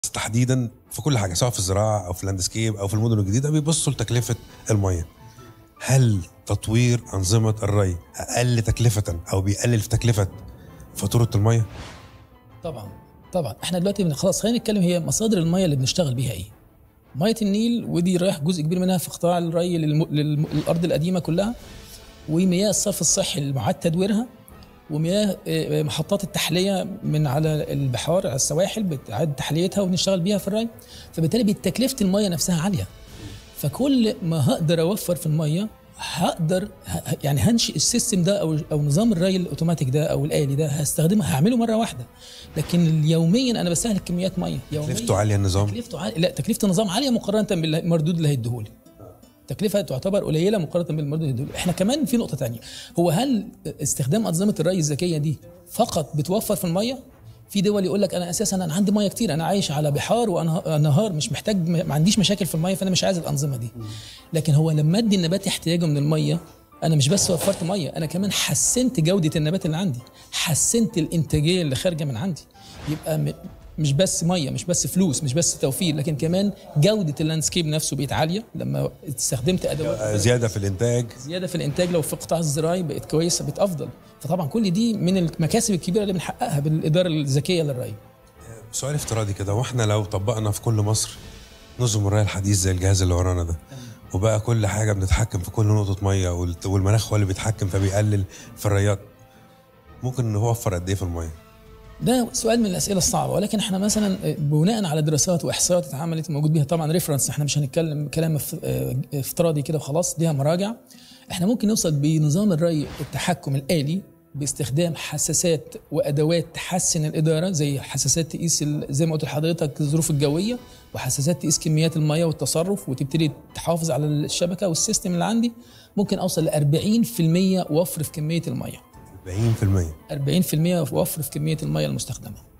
تحديدا في كل حاجه سواء في الزراعه او في اللاندسكيب او في المدن الجديده بيبصوا لتكلفه الميه هل تطوير انظمه الري اقل تكلفه او بيقلل في تكلفه فاتوره الميه طبعا طبعا احنا دلوقتي من خلاص خلينا نتكلم هي مصادر الميه اللي بنشتغل بيها ايه ميه النيل ودي رايح جزء كبير منها في قطاع الري للم... للم... للارض القديمه كلها ومياه الصرف الصحي المعاد تدويرها ومياه آه، محطات التحليه من على البحار على السواحل بتعاد تحليتها ونشتغل بيها في الري فبالتالي تكلفه الميه نفسها عاليه فكل ما هقدر اوفر في الميه هقدر ه- يعني هنشئ السيستم ده او او نظام الري الاوتوماتيك ده او الالي ده هستخدمه هعمله مره واحده لكن يوميا انا بستهلك كميات ميه يوميا تكلفته عاليه النظام تكلفته عالية لا تكلفه النظام عاليه مقارنه بالمردود اللي هيديهولي تكلفه تعتبر قليله مقارنه بالمردود اللي هيديهولي احنا كمان في نقطه تانية هو هل استخدام انظمه الري الذكيه دي فقط بتوفر في الميه في دول يقول لك انا اساسا انا عندي ميه كتير انا عايش على بحار وانهار مش محتاج ما عنديش مشاكل في الميه فانا مش عايز الانظمه دي لكن هو لما ادي النبات احتياجه من الميه انا مش بس وفرت ميه انا كمان حسنت جوده النبات اللي عندي حسنت الانتاجيه اللي خارجه من عندي يبقى م- مش بس ميه مش بس فلوس مش بس توفير لكن كمان جوده اللاندسكيب نفسه بقت عاليه لما استخدمت ادوات زياده في الانتاج زياده في الانتاج لو في القطاع الزراعي بقت كويسه بقت افضل فطبعا كل دي من المكاسب الكبيره اللي بنحققها بالاداره الذكيه للري سؤال افتراضي كده واحنا لو طبقنا في كل مصر نظم الري الحديث زي الجهاز اللي ورانا ده وبقى كل حاجه بنتحكم في كل نقطه ميه والت- والمناخ هو اللي بيتحكم فبيقلل في الريات ممكن نوفر قد ايه في الميه ده سؤال من الاسئله الصعبه ولكن احنا مثلا بناء على دراسات واحصاءات اتعملت موجود بيها طبعا ريفرنس احنا مش هنتكلم كلام اف- اه افتراضي كده وخلاص ليها مراجع احنا ممكن نوصل بنظام الري التحكم الالي باستخدام حساسات وادوات تحسن الاداره زي حساسات تقيس ال- زي ما قلت لحضرتك الظروف الجويه وحساسات تقيس كميات الميه والتصرف وتبتدي تحافظ على الشبكه والسيستم اللي عندي ممكن اوصل ل 40% وفر في كميه الميه 40% 40% وفر في كميه الميه المستخدمه